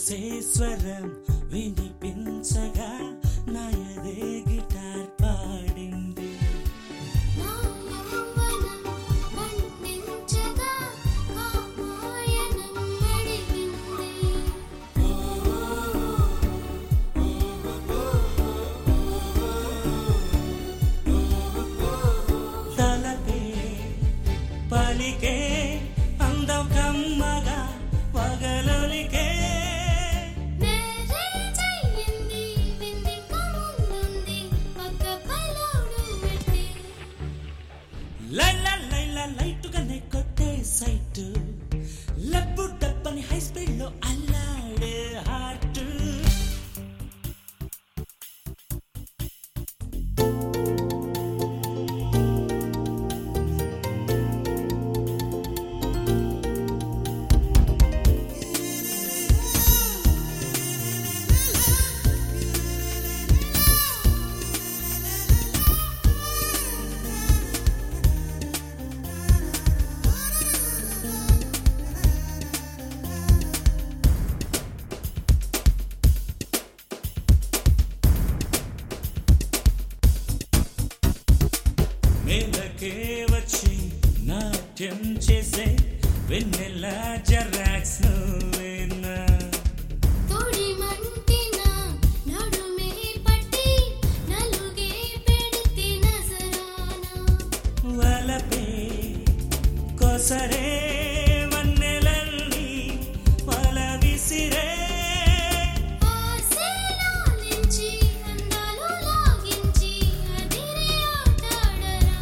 ఊసే స్వరం వినిపించగా నాయదే గిటార్ పాడింది నా యౌవనం వర్ణించగా కామాయణం అడిగింది తలపే పలికే అందం కమ్మగా పగలొలికే నేరే చెయ్యింది వింది కముందుంది పక్క పలోడు పెట్టి లైలా లైలా లైటుగానే కొట్టే సైట్ లబ్బు డబ్బని హై స్పీడ్ లో అల్లాడే హార్ట్ మేలకే వచ్చి నాట్యం చేసే వెన్నెల జరాక్స్ నువ్వేనా తోడి మంటిన నడుమే పట్టి నలుగే పెడితే నజరానా వలపే కొసరే వన్నెలల్లి వల విసిరే ఆసే లాలించి అందాలు లాగించి అదిరే ఆటాడరా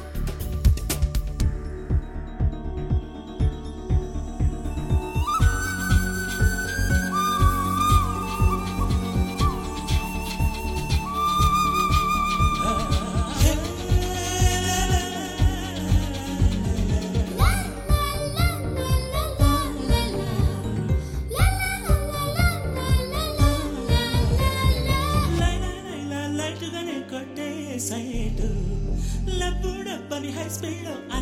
లైలా లైలా లైటుగానే కొట్టే సైటు లబ్బు డబ్బని హై స్పీడ్ లో